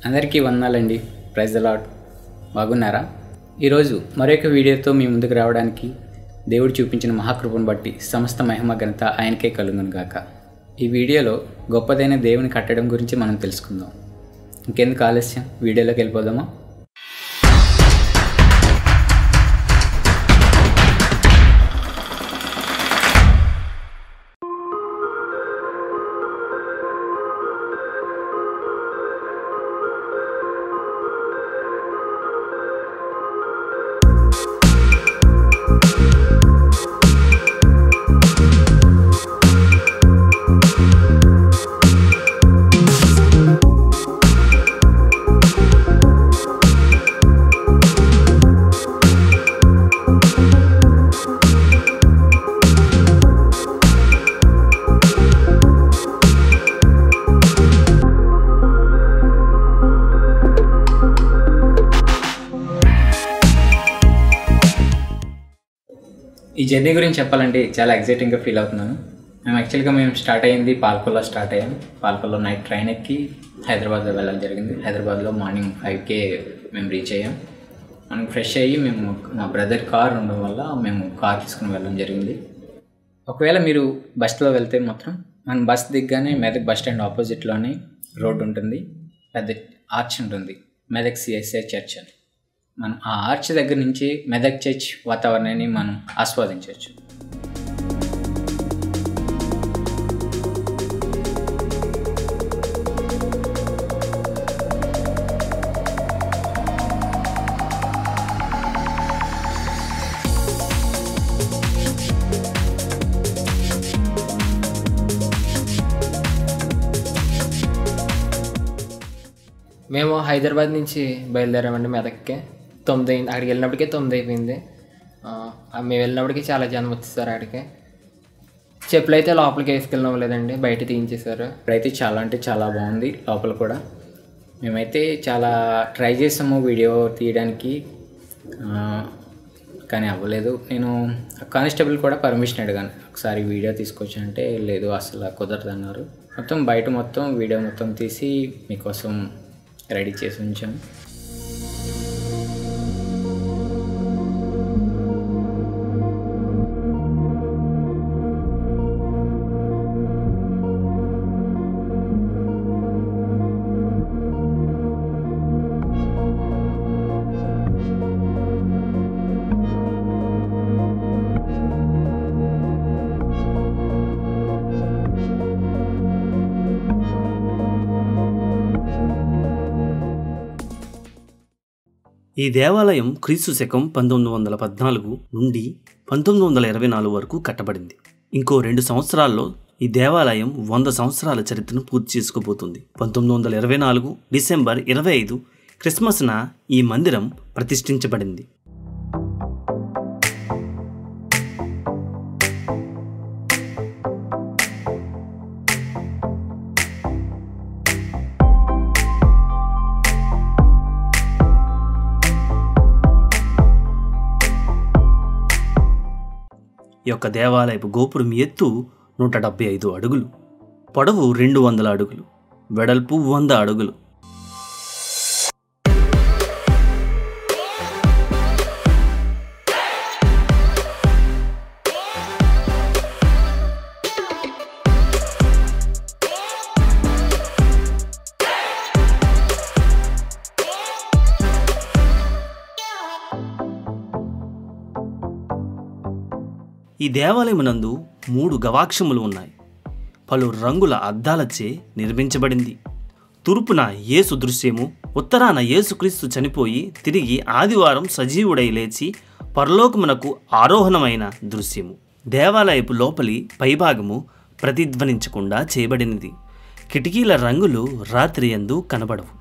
అందరికీ వందనాలండి praise allot బాగున్నారా ఈరోజు మరొక వీడియోతో మీ ముందుకు రావడానికి దేవుడు చూపించిన మహాకృపను బట్టి సమస్త మహిమ ఘనత ఆయనకే కలుగును గాక ఈ వీడియోలో గొప్పదైన దేవుని కట్టడం గురించి మనం తెలుసుకుందాం ఇంకెందుకు ఆలస్యం వీడియోలోకి వెళ్ళిపోదామా ఈ జర్నీ గురించి చెప్పాలంటే చాలా ఎగ్జైటింగ్గా ఫీల్ అవుతున్నాను మేము యాక్చువల్గా మేము స్టార్ట్ అయ్యింది పాల్కొల్లో స్టార్ట్ అయ్యాం పాల్కొల్లో నైట్ ట్రైన్ ఎక్కి హైదరాబాద్ వెళ్ళాలి జరిగింది హైదరాబాద్లో మార్నింగ్ ఫైవ్కే మేము రీచ్ అయ్యాం మనం ఫ్రెష్ అయ్యి మేము మా బ్రదర్ కార్ ఉండడం వల్ల మేము కార్ తీసుకుని వెళ్ళడం జరిగింది ఒకవేళ మీరు బస్సులో వెళ్తే మాత్రం మన బస్ దిగ్గానే మెదక్ బస్ స్టాండ్ ఆపోజిట్లోనే రోడ్డు ఉంటుంది పెద్ద ఆర్చ్ ఉంటుంది మెదక్ సిఎస్ఐ చర్చ్ అని మనం ఆ ఆర్చ్ దగ్గర నుంచి మెదక్ చర్చ్ వాతావరణాన్ని మనం ఆస్వాదించవచ్చు మేము హైదరాబాద్ నుంచి బయలుదేరామండి మెదక్కి తొమ్మిది అయింది అక్కడికి వెళ్ళినప్పటికే తొమ్మిది అయిపోయింది ఆ, మేము వెళ్ళినప్పటికీ చాలా జనం వచ్చేసారు అక్కడికి చెప్పులు అయితే లోపలికి వేసుకెళ్ళినవ్వలేదండి బయట తీయించేశారు ఇప్పుడైతే చాలా అంటే చాలా బాగుంది లోపల కూడా మేమైతే చాలా ట్రై చేసాము వీడియో తీయడానికి ఆ, కానీ అవ్వలేదు నేను కానిస్టేబుల్ కూడా పర్మిషన్ అడిగాను ఒకసారి వీడియో తీసుకొచ్చి అంటే లేదు అసలు కుదరదు అన్నారు మొత్తం బయట మొత్తం వీడియో మొత్తం తీసి మీకోసం రెడీ చేసి ఉంచాం ఈ దేవాలయం క్రీస్తు శకం పంతొమ్మిది వందల పద్నాలుగు నుండి పంతొమ్మిది వందల ఇరవై నాలుగు వరకు కట్టబడింది ఇంకో రెండు సంవత్సరాల్లో ఈ దేవాలయం వంద సంవత్సరాల చరిత్రను పూర్తి చేసుకోబోతుంది పంతొమ్మిది వందల ఇరవై నాలుగు డిసెంబర్ ఇరవై ఐదు క్రిస్మస్న ఈ మందిరం ప్రతిష్ఠించబడింది ఈ యొక్క దేవాలయపు గోపురం ఎత్తు నూట డెబ్బై ఐదు అడుగులు పొడవు రెండు వందల అడుగులు వెడల్పు వంద అడుగులు ఈ దేవాలయమునందు మూడు గవాక్షములు ఉన్నాయి పలు రంగుల అద్దాలచే నిర్మించబడింది తూర్పున యేసు దృశ్యము ఉత్తరాన యేసుక్రీస్తు చనిపోయి తిరిగి ఆదివారం సజీవుడై లేచి పరలోకమునకు ఆరోహణమైన దృశ్యము దేవాలయపు లోపలి పైభాగము ప్రతిధ్వనించకుండా చేయబడినది కిటికీల రంగులు రాత్రి యందు కనబడవు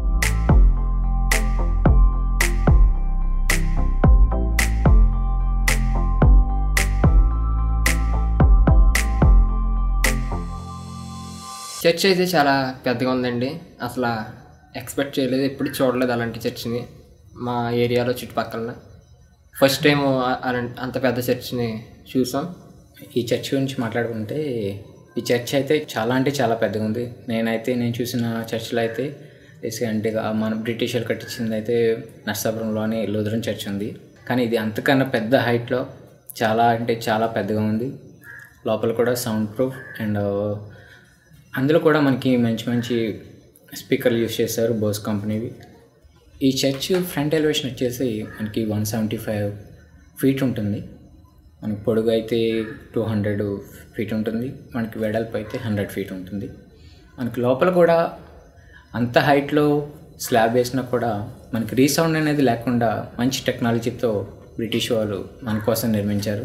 చర్చ్ అయితే చాలా పెద్దగా ఉందండి అసలు ఎక్స్పెక్ట్ చేయలేదు ఎప్పుడు చూడలేదు అలాంటి చర్చిని మా ఏరియాలో చుట్టుపక్కల ఫస్ట్ టైం అంత పెద్ద చర్చిని చూసాం ఈ చర్చ్ గురించి మాట్లాడుకుంటే ఈ చర్చ్ అయితే చాలా అంటే చాలా పెద్దగా ఉంది నేనైతే నేను చూసిన చర్చ్లో అయితే బేసిక్గా అంటే ఆ మన బ్రిటిష్ వాళ్ళు కట్టించింది అయితే నర్సాపురంలోనే లూథరన్ చర్చ్ ఉంది కానీ ఇది అంతకన్నా పెద్ద హైట్లో చాలా అంటే చాలా పెద్దగా ఉంది లోపల కూడా సౌండ్ ప్రూఫ్ అండ్ అందులో కూడా మనకి మంచి మంచి స్పీకర్లు యూస్ చేశారు బోస్ కంపెనీవి ఈ చర్చ్ ఫ్రంట్ ఎలివేషన్ వచ్చేసి మనకి వన్ సెవెంటీ ఫైవ్ ఫీట్ ఉంటుంది మనకి పొడుగు అయితే టూ హండ్రెడ్ ఫీట్ ఉంటుంది మనకి వెడల్పు అయితే హండ్రెడ్ ఫీట్ ఉంటుంది మనకి లోపల కూడా అంత హైట్లో స్లాబ్ వేసినా కూడా మనకి రీసౌండ్ అనేది లేకుండా మంచి టెక్నాలజీతో బ్రిటిష్ వాళ్ళు మన కోసం నిర్మించారు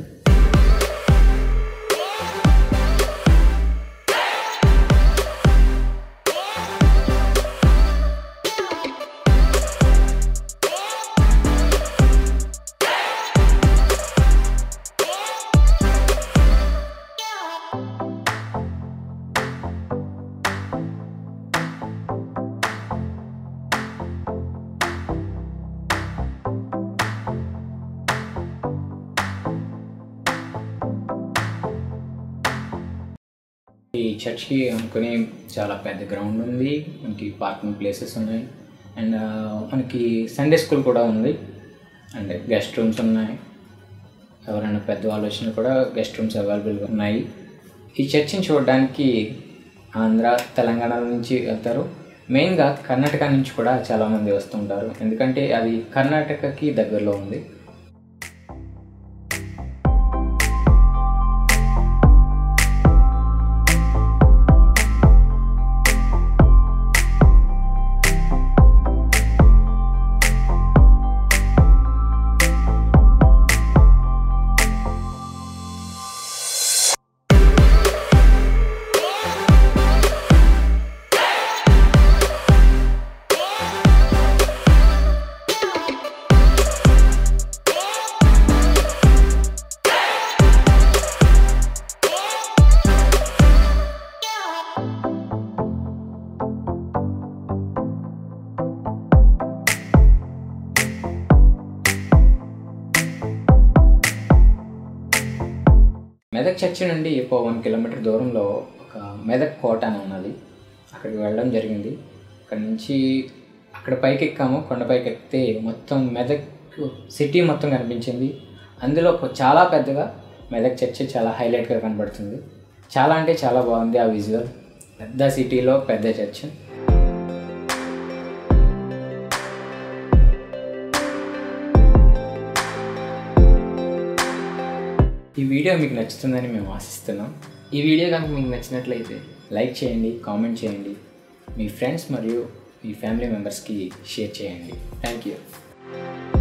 ఈ చర్చ్కి అనుకుని చాలా పెద్ద గ్రౌండ్ ఉంది మనకి పార్కింగ్ ప్లేసెస్ ఉన్నాయి అండ్ మనకి సండే స్కూల్ కూడా ఉంది అండ్ గెస్ట్ రూమ్స్ ఉన్నాయి ఎవరైనా పెద్దవాళ్ళు వచ్చినా కూడా గెస్ట్ రూమ్స్ అవైలబుల్గా ఉన్నాయి ఈ చర్చిని చూడడానికి ఆంధ్ర తెలంగాణ నుంచి వెళ్తారు మెయిన్గా కర్ణాటక నుంచి కూడా చాలామంది వస్తుంటారు ఎందుకంటే అది కర్ణాటకకి దగ్గరలో ఉంది మెదక్ చర్చి నుండి ఒక వన్ కిలోమీటర్ దూరంలో ఒక మెదక్ కోట అని ఉన్నది అక్కడికి వెళ్ళడం జరిగింది అక్కడి నుంచి అక్కడ పైకి ఎక్కాము కొండపైకి ఎక్కితే మొత్తం మెదక్ సిటీ మొత్తం కనిపించింది అందులో ఒక చాలా పెద్దగా మెదక్ చర్చి చాలా హైలైట్గా కనబడుతుంది చాలా అంటే చాలా బాగుంది ఆ విజువల్ పెద్ద సిటీలో పెద్ద చర్చ్ ఈ వీడియో మీకు నచ్చుతుందని మేము ఆశిస్తున్నాం ఈ వీడియో కనుక మీకు నచ్చినట్లయితే లైక్ చేయండి కామెంట్ చేయండి మీ ఫ్రెండ్స్ మరియు మీ ఫ్యామిలీ మెంబర్స్కి షేర్ చేయండి థ్యాంక్ యూ